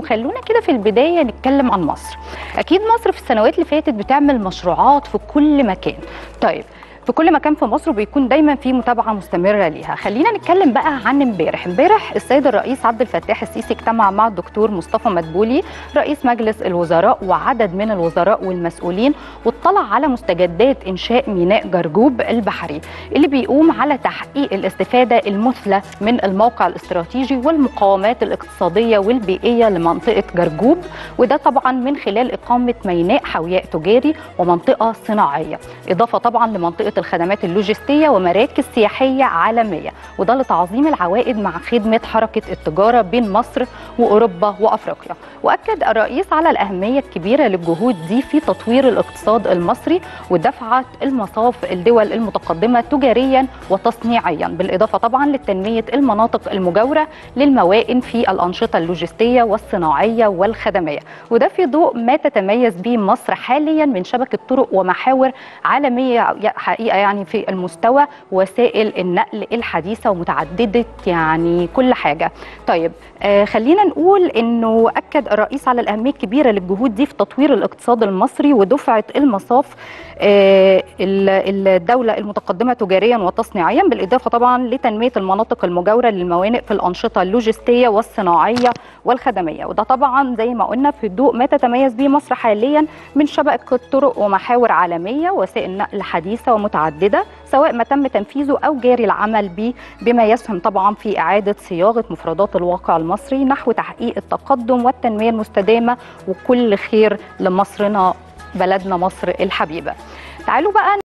وخلونا كده في البدايه نتكلم عن مصر اكيد مصر في السنوات اللي فاتت بتعمل مشروعات في كل مكان طيب في كل مكان في مصر بيكون دايما في متابعه مستمره ليها خلينا نتكلم بقى عن امبارح امبارح السيد الرئيس عبد الفتاح السيسي اجتمع مع الدكتور مصطفى مدبولي رئيس مجلس الوزراء وعدد من الوزراء والمسؤولين واطلع على مستجدات انشاء ميناء جرجوب البحري اللي بيقوم على تحقيق الاستفاده المثلى من الموقع الاستراتيجي والمقاومات الاقتصاديه والبيئيه لمنطقه جرجوب وده طبعا من خلال اقامه ميناء حوياء تجاري ومنطقه صناعيه اضافه طبعا لمنطقه الخدمات اللوجستيه ومراكز سياحيه عالميه وده لتعظيم العوائد مع خدمه حركه التجاره بين مصر واوروبا وافريقيا واكد الرئيس على الاهميه الكبيره للجهود دي في تطوير الاقتصاد المصري ودفعه المصاف الدول المتقدمه تجاريا وتصنيعيا بالاضافه طبعا لتنميه المناطق المجاوره للموائن في الانشطه اللوجستيه والصناعيه والخدميه وده في ضوء ما تتميز به مصر حاليا من شبكه طرق ومحاور عالميه حقيقه يعني في المستوى وسائل النقل الحديثه ومتعدده يعني كل حاجه طيب آه خلينا نقول انه اكد الرئيس على الاهميه الكبيره للجهود دي في تطوير الاقتصاد المصري ودفعه المصاف آه الدوله المتقدمه تجاريا وتصنيعيا بالاضافه طبعا لتنميه المناطق المجاوره للموانئ في الانشطه اللوجستيه والصناعيه والخدميه وده طبعا زي ما قلنا في ضوء ما تتميز به مصر حاليا من شبكه طرق ومحاور عالميه وسائل نقل حديثه ومتعدده سواء ما تم تنفيذه او جاري العمل به بما يسهم طبعا في اعاده صياغه مفردات الواقع المصري نحو تحقيق التقدم والتنميه المستدامه وكل خير لمصرنا بلدنا مصر الحبيبه تعالوا بقى